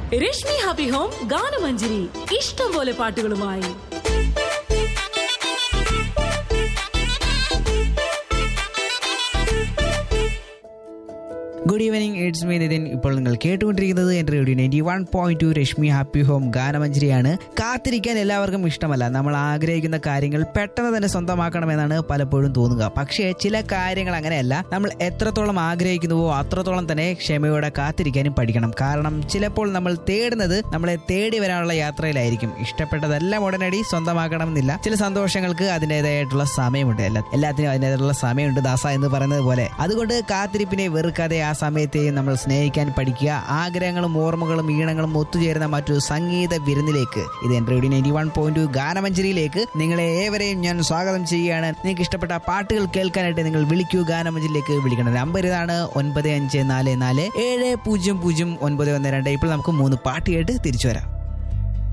Rashmi happy home Ganamanjari ഇഷ്ടം പോലെ പാട്ടുകളുമായി good evening it's me Nithin ഇപ്പോൾ നിങ്ങൾ കേട്ടുകൊണ്ടിരിക്കുന്നത് എൻ്റെ radio ninety one point two Reshmi happy home ഗാനമഞ്ജരിയാണ് കാത്തിരിക്കാൻ എല്ലാവർക്കും ഇഷ്ടമല്ല നമ്മൾ ആഗ്രഹിക്കുന്ന കാര്യങ്ങൾ പെട്ടെന്ന് തന്നെ സ്വന്തമാക്കണമെന്നാണ് പലപ്പോഴും തോന്നുക പക്ഷേ ചില കാര്യങ്ങൾ അങ്ങനെയല്ല നമ്മൾ എത്രത്തോളം ആഗ്രഹിക്കുന്നുവോ അത്രത്തോളം തന്നെ ക്ഷമയോടെ കാത്തിരിക്കാനും പഠിക്കണം കാരണം ചിലപ്പോൾ നമ്മൾ തേടുന്നത് നമ്മളെ തേടി വരാനുള്ള യാത്രയിലായിരിക്കും ഇഷ്ടപ്പെട്ടതെല്ലാം ഉടനടി സ്വന്തമാക്കണമെന്നില്ല ചില സന്തോഷങ്ങൾക്ക് അതിൻ്റെതായിട്ടുള്ള സമയമുണ്ട് എല്ലാ എല്ലാത്തിനും അതിൻ്റെതായിട്ടുള്ള സമയമുണ്ട് ദാസ എന്ന് പറയുന്നത് പോലെ അതുകൊണ്ട് കാത്തിരിപ്പിനെ വെറുക്കാതെ ആ സമയത്തെയും നമ്മൾ സ്നേഹിക്കാൻ പഠിക്കുക ആഗ്രഹങ്ങളും ഓർമ്മകളും ഈണങ്ങളും ഒത്തുചേരുന്ന മറ്റൊരു സംഗീത വിരുന്നിലേക്ക് ഇത് എൻ്റെ റേഡിയോ നയൻറ്റി വൺ പോയിന്റ് ഗാനമഞ്ജരിയിലേക്ക് നിങ്ങളെ ഏവരെയും ഞാൻ സ്വാഗതം ചെയ്യുകയാണ് നിങ്ങൾക്ക് ഇഷ്ടപ്പെട്ട പാട്ടുകൾ കേൾക്കാനായിട്ട് നിങ്ങൾ വിളിക്കൂ ഗാനമഞ്ജരിയിലേക്ക് വിളിക്കണം നമ്പർ ഇതാണ് ഒൻപത് അഞ്ച് നാല് നാല് ഏഴ് പൂജ്യം പൂജ്യം ഒൻപത് ഒന്ന് രണ്ട് ഇപ്പോൾ നമുക്ക് മൂന്ന് പാട്ട് കേട്ട് തിരിച്ചു വരാം